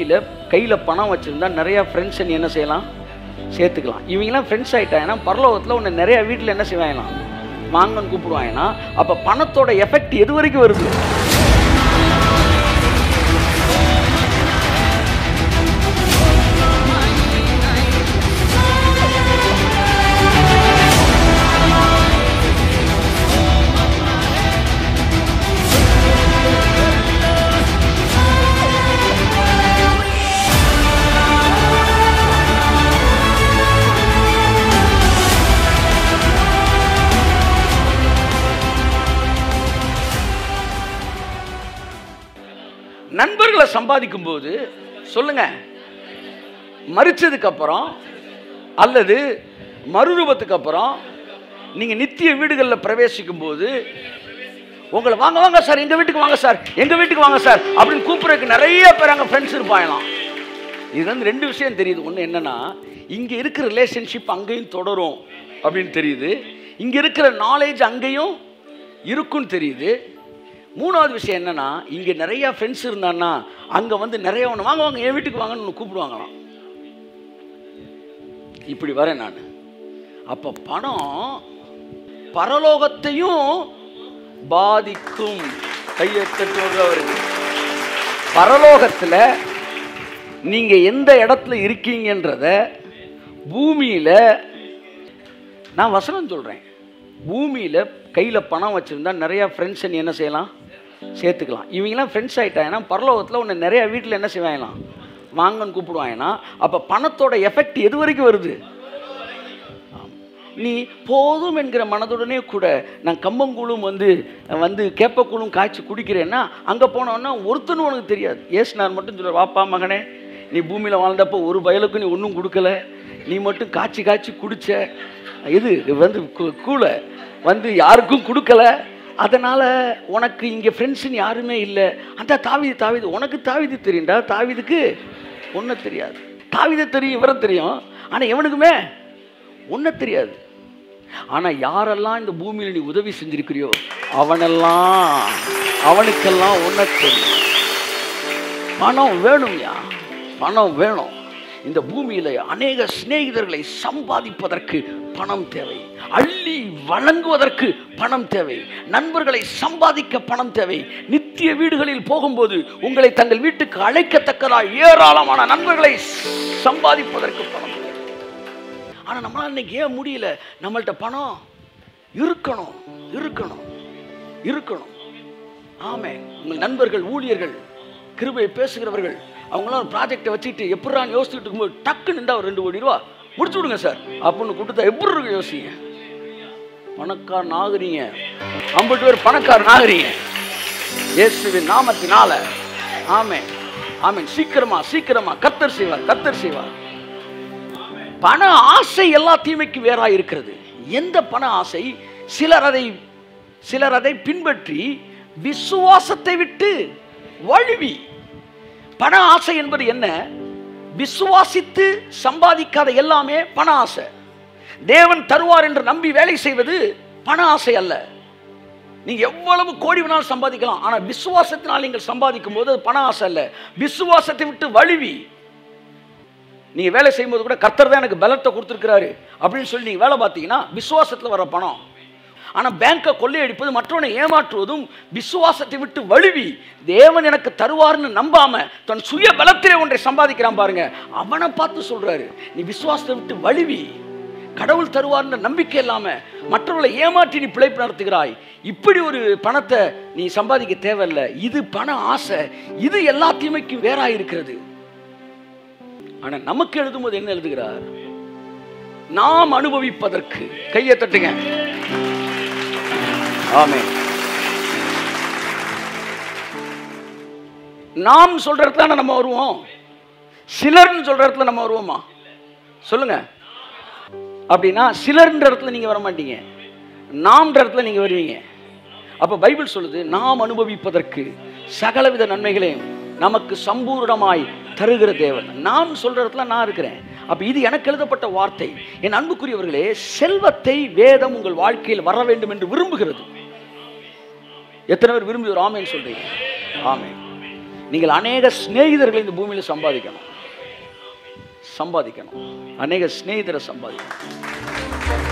பூமியில் கையில் பணம் வச்சுருந்தா நிறையா ஃப்ரெண்ட்ஸை நீ என்ன செய்யலாம் சேர்த்துக்கலாம் இவங்கெல்லாம் ஃப்ரெண்ட்ஸ் ஆகிட்டாங்கன்னா பரலோகத்தில் உன்னை நிறையா வீட்டில் என்ன செய்வாங்களாம் வாங்கன்னு கூப்பிடுவாங்கன்னா அப்போ பணத்தோட எஃபெக்ட் எது வரைக்கும் வருது நண்பர்களை சம்பாதிக்கும் போது சொல்லுங்க மறிச்சதுக்கு அப்புறம் அல்லது மறுரூபத்துக்கு அப்புறம் நீங்க நித்திய வீடுகளில் பிரவேசிக்கும் போது உங்களை வாங்க வாங்க சார் எங்க வீட்டுக்கு வாங்க சார் எங்க வீட்டுக்கு வாங்க சார் அப்படின்னு கூப்பிடுறதுக்கு நிறைய பேர் அங்கே ஃப்ரெண்ட்ஸ் இருப்பாங்களாம் இது வந்து ரெண்டு விஷயம் தெரியுது ஒன்று என்னன்னா இங்கே இருக்கிற ரிலேஷன்ஷிப் அங்கேயும் தொடரும் அப்படின்னு தெரியுது இங்கே இருக்கிற நாலேஜ் அங்கேயும் இருக்குன்னு தெரியுது மூணாவது விஷயம் என்னன்னா இங்கே நிறையா ஃப்ரெண்ட்ஸ் இருந்தான்னா அங்கே வந்து நிறைய ஒன்று வாங்க வாங்க என் வீட்டுக்கு வாங்கன்னு ஒன்று கூப்பிடுவாங்களாம் இப்படி வரேன் நான் அப்போ பணம் பரலோகத்தையும் பாதிக்கும் கையெழுத்தவர் பரலோகத்தில் நீங்க எந்த இடத்துல இருக்கீங்கன்றத பூமியில நான் வசனம் சொல்றேன் பூமியில கையில பணம் வச்சிருந்தா நிறைய ஃப்ரெண்ட்ஸை நீ என்ன செய்யலாம் சேர்த்துக்கலாம் இவங்கெல்லாம் ஃப்ரெண்ட்ஸ் ஆயிட்டாங்கன்னா பரலோகத்தில் உன்னை நிறைய வீட்டில் என்ன செய்வாங்களாம் வாங்கன்னு கூப்பிடுவாங்கன்னா அப்போ பணத்தோட எஃபெக்ட் எது வரைக்கும் வருது நீ போதும் என்கிற மனதுடனே கூட நான் கம்பங்கூழும் வந்து வந்து கேப்பக்கூழும் காய்ச்சி குடிக்கிறேன்னா அங்கே போனோன்னா ஒருத்தனும் உனக்கு தெரியாது ஏசுனார் மட்டும் சொல்ல வாப்பா மகனே நீ பூமியில் வாழ்ந்தப்போ ஒரு பயலுக்கும் நீ ஒன்றும் கொடுக்கல நீ மட்டும் காய்ச்சி காய்ச்சி குடிச்ச இது வந்து கூ- கூழை வந்து யாருக்கும் கொடுக்கல அதனால் உனக்கு இங்கே ஃப்ரெண்ட்ஸுன்னு யாருமே இல்லை அந்த தாவிது தாவிது உனக்கு தாவிது தெரியும்டா தாவிதுக்கு ஒன்றும் தெரியாது தாவிதை தெரியும் இவரை தெரியும் ஆனால் எவனுக்குமே ஒன்றும் தெரியாது ஆனால் யாரெல்லாம் இந்த பூமியில் நீ உதவி செஞ்சிருக்கிறியோ அவனெல்லாம் அவனுக்கெல்லாம் ஒன்றை தெரியும் பணம் வேணும்யா பணம் வேணும் இந்த பூமியில அநேக சிநேகிதர்களை சம்பாதிப்பதற்கு பணம் தேவை அள்ளி வழங்குவதற்கு பணம் தேவை நண்பர்களை சம்பாதிக்க பணம் தேவை நித்திய வீடுகளில் போகும்போது உங்களை தங்கள் வீட்டுக்கு அழைக்கத்தக்கதாய் ஏராளமான நண்பர்களை சம்பாதிப்பதற்கு பணம் தேவை ஆனா நம்மளால இன்னைக்கு ஏன் முடியல நம்மள்ட்ட பணம் இருக்கணும் இருக்கணும் இருக்கணும் ஆமே உங்கள் நண்பர்கள் ஊழியர்கள் கிருபை பேசுகிறவர்கள் அவங்களாம் ஒரு ப்ராஜெக்டை வச்சுக்கிட்டு எப்படிறான்னு யோசிச்சுட்டு இருக்கும்போது டக்குன்னு இருந்தா ஒரு ரெண்டு கோடி ரூபா முடிச்சு விடுங்க சார் அப்படின்னு கொடுத்தா எப்படி இருக்கு யோசிங்க பணக்காரன் ஆகுறீங்க ஐம்பது பேர் பணக்காரன் ஆகுறீங்க இயேசுவின் நாமத்தினால ஆமென் ஆமென் சீக்கிரமா சீக்கிரமா கத்தர் செய்வார் கத்தர் செய்வார் பண ஆசை எல்லா தீமைக்கு வேறா இருக்கிறது எந்த பண ஆசை சிலர் அதை சிலர் அதை பின்பற்றி விசுவாசத்தை விட்டு வழுவி பண ஆசை என்பது என்ன விசுவாசித்து சம்பாதிக்காத எல்லாமே பண ஆசை தேவன் தருவார் என்று நம்பி வேலை செய்வது பண ஆசை அல்ல நீங்க எவ்வளவு கோடி வேணாலும் சம்பாதிக்கலாம் ஆனா விசுவாசத்தினால் நீங்கள் சம்பாதிக்கும் போது அது பண ஆசை அல்ல விசுவாசத்தை விட்டு வழுவி நீங்க வேலை செய்யும்போது கூட கர்த்தர் தான் எனக்கு பலத்தை கொடுத்துருக்கிறாரு அப்படின்னு சொல்லி நீங்க வேலை பார்த்தீங்கன்னா விசுவாசத்துல வர பணம் ஆனா பேங்கை கொள்ளையடிப்பது மற்றவனை ஏமாற்றுவதும் விசுவாசத்தை விட்டு வழுவி தேவன் எனக்கு தருவார்னு நம்பாம தன் சுய பலத்திலே ஒன்றை சம்பாதிக்கிறான் பாருங்க அவனை பார்த்து சொல்றாரு நீ விசுவாசத்தை விட்டு வழுவி கடவுள் தருவார்ன்ற நம்பிக்கை இல்லாம மற்றவர்களை ஏமாற்றி நீ பிழைப்பு நடத்துகிறாய் இப்படி ஒரு பணத்தை நீ சம்பாதிக்க தேவையில்லை இது பண ஆசை இது எல்லா தீமைக்கும் வேறா இருக்கிறது ஆனா நமக்கு எழுதும்போது என்ன எழுதுகிறார் நாம் அனுபவிப்பதற்கு கையை தட்டுங்க ஆமே நாம் சொல்ற இடத்துல நம்ம வருவோம் சிலர்னு சொல்ற இடத்துல நம்ம வருவோமா சொல்லுங்க அப்படின்னா சிலர்ன்ற இடத்துல நீங்க வர மாட்டீங்க நாம்ன்ற இடத்துல நீங்க வருவீங்க அப்ப பைபிள் சொல்லுது நாம் அனுபவிப்பதற்கு சகலவித நன்மைகளையும் நமக்கு சம்பூர்ணமாய் தருகிற தேவன் நாம் சொல்ற இடத்துல நான் இருக்கிறேன் அப்ப இது எனக்கு எழுதப்பட்ட வார்த்தை என் அன்புக்குரியவர்களே செல்வத்தை வேதம் உங்கள் வாழ்க்கையில் வர வேண்டும் என்று விரும்புகிறது எத்தனை பேர் விரும்பி ஒரு ஆமேன்னு சொல்றீங்க ஆமே நீங்கள் அநேக சிநேகிதர்களை இந்த பூமியில் சம்பாதிக்கணும் சம்பாதிக்கணும் அநேக சிநேகிதரை சம்பாதிக்கணும்